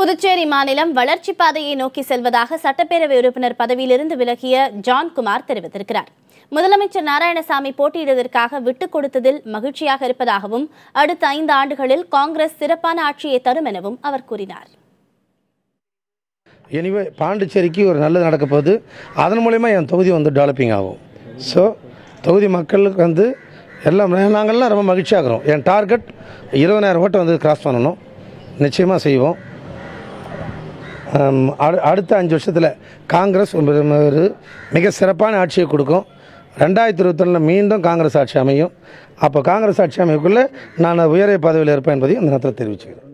புதுச்சேரி மாநிலம் வளர்ச்சி பாதையை நோக்கி செல்வதாக சட்டப்பேரவை உறுப்பினர் பதவியிலிருந்து விலகிய ஜான்குமார் தெரிவித்திருக்கிறார் முதலமைச்சர் நாராயணசாமி போட்டியிடுவதற்காக விட்டுக் கொடுத்ததில் மகிழ்ச்சியாக இருப்பதாகவும் அடுத்த ஐந்து ஆண்டுகளில் காங்கிரஸ் சிறப்பான ஆட்சியை தரும் எனவும் அவர் கூறினார் எனிவே பாண்டிச்சேரிக்கு ஒரு நல்லது நடக்க போகுது அதன் மூலயமா என் தொகுதி வந்து டெவலப்பிங் ஆகும் ஸோ தொகுதி மக்களுக்கு வந்து எல்லாம் நாங்கள்லாம் ரொம்ப மகிழ்ச்சியாக இருக்கிறோம் என் டார்கெட் இருபதாயிரம் ஓட்டை வந்து கிராஸ் பண்ணணும் நிச்சயமாக செய்வோம் ஆம், அடு- அடுத்த அஞ்சு வருஷத்தில் காங்கிரஸ் ஒரு ஒரு மிக சிறப்பான ஆட்சியை கொடுக்கும் ரெண்டாயிரத்தி இருபத்தொன்னில் மீண்டும் காங்கிரஸ் ஆட்சி அமையும் அப்போ காங்கிரஸ் ஆட்சி அமையக்குள்ளே நான் உயரிய பதவியில் இருப்பேன் என்பதையும் இந்த நேரத்தில் தெரிவிச்சுக்கிறேன்